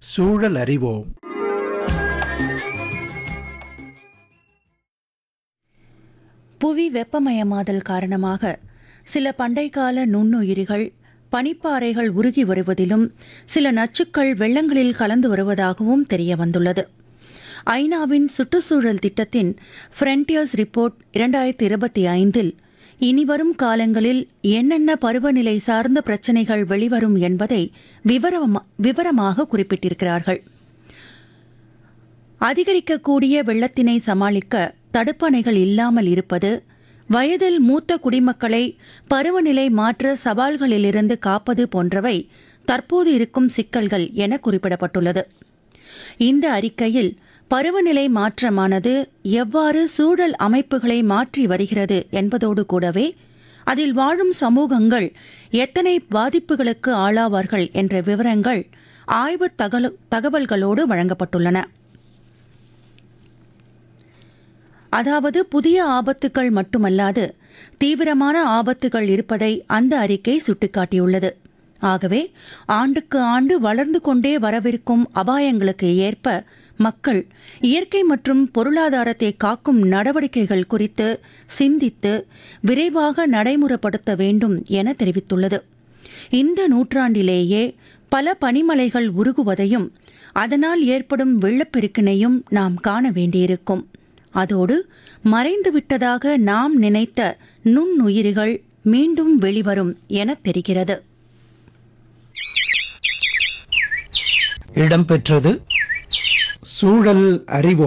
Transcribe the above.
சூழல் அறிவோம் புவி வெப்பமயமாதல் காரணமாக சில பண்டைக்கால நுண்ணுயிரிகள் பனிப்பாறைகள் உருகி வருவதிலும் சில நச்சுக்கள் வெள்ளங்களில் கலந்து வருவதாகவும் தெரிய வந்துள்ளது ஐநாவின் சுற்றுச்சூழல் திட்டத்தின் ஃப்ரண்டியர்ஸ் ரிப்போர்ட் இரண்டாயிரத்தி இருபத்தி ஐந்தில் இனிவரும் காலங்களில் என்னென்ன பருவநிலை சார்ந்த பிரச்சினைகள் வெளிவரும் என்பதை விவரமா விவரமாக குறிப்பிட்டிருக்கிறார்கள் அதிகரிக்கக்கூடிய வெள்ளத்தினை சமாளிக்க தடுப்பணைகள் இல்லாமல் இருப்பது வயதில் மூத்த குடிமக்களை பருவநிலை மாற்ற சவால்களிலிருந்து காப்பது போன்றவை தற்போது இருக்கும் சிக்கல்கள் என குறிப்பிடப்பட்டுள்ளது இந்த அறிக்கையில் பருவநிலை மாற்றமானது எவ்வாறு சூழல் அமைப்புகளை மாற்றி வருகிறது என்பதோடு கூடவே அதில் வாழும் சமூகங்கள் எத்தனை பாதிப்புகளுக்கு ஆளாவார்கள் என்ற விவரங்கள் ஆய்வு தகவல் தகவல்களோடு வழங்கப்பட்டுள்ளன அதாவது புதிய ஆபத்துகள் மட்டுமல்லாது தீவிரமான ஆபத்துகள் இருப்பதை அந்த அறிக்கை சுட்டிக்காட்டியுள்ளது ஆகவே ஆண்டுக்கு ஆண்டு வளர்ந்து கொண்டே வரவிருக்கும் அபாயங்களுக்கு ஏற்ப மக்கள் இயற்கை மற்றும் பொருளாதாரத்தை காக்கும் நடவடிக்கைகள் குறித்து சிந்தித்து விரைவாக நடைமுறைப்படுத்த வேண்டும் என தெரிவித்துள்ளது இந்த நூற்றாண்டிலேயே பல பனிமலைகள் உருகுவதையும் அதனால் ஏற்படும் வெள்ளப்பெருக்கினையும் நாம் காண வேண்டியிருக்கும் அதோடு மறைந்துவிட்டதாக நாம் நினைத்த நுண்ணுயிரிகள் மீண்டும் வெளிவரும் என தெரிகிறது இடம்பெற்றது சூழல் அறிவோம்